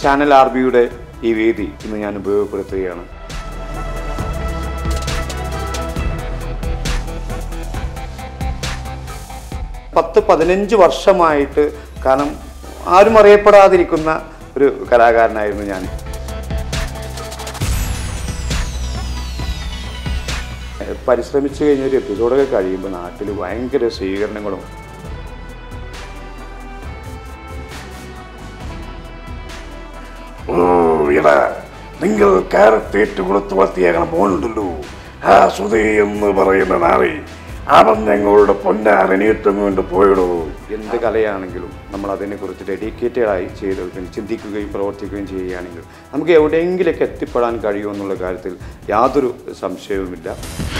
channel R ബിയുടെ ഈ വേദി ഇന്ന് ഞാൻ ഉപയോഗപ്പെടുത്തുകയാണ് പത്ത് പതിനഞ്ച് വർഷമായിട്ട് കാരണം ആരും അറിയപ്പെടാതിരിക്കുന്ന ഒരു കലാകാരനായിരുന്നു ഞാൻ പരിശ്രമിച്ചു കഴിഞ്ഞ ഒരു എപ്പിസോഡൊക്കെ കഴിയുമ്പോൾ നാട്ടിൽ ഭയങ്കര സ്വീകരണങ്ങളും ഓ ഇടാ നിങ്ങൾ കാരത്തേറ്റ് കൊടുത്തു വളർത്തിയേക്കണ മോനുണ്ടല്ലോ ആ സുധി എന്ന് പറയുന്ന നാളെ അവൻ ഞങ്ങളുടെ പൊന്നാരനീട്ടും കൊണ്ട് പോയിടൂ എന്ത് കലയാണെങ്കിലും നമ്മൾ അതിനെക്കുറിച്ച് ഡെഡിക്കേറ്റഡ് ആയി ചെയ്ത് പിന്നെ ചിന്തിക്കുകയും പ്രവർത്തിക്കുകയും ചെയ്യുകയാണെങ്കിൽ നമുക്ക് എവിടെയെങ്കിലൊക്കെ എത്തിപ്പെടാൻ കഴിയുമെന്നുള്ള കാര്യത്തിൽ യാതൊരു സംശയവുമില്ല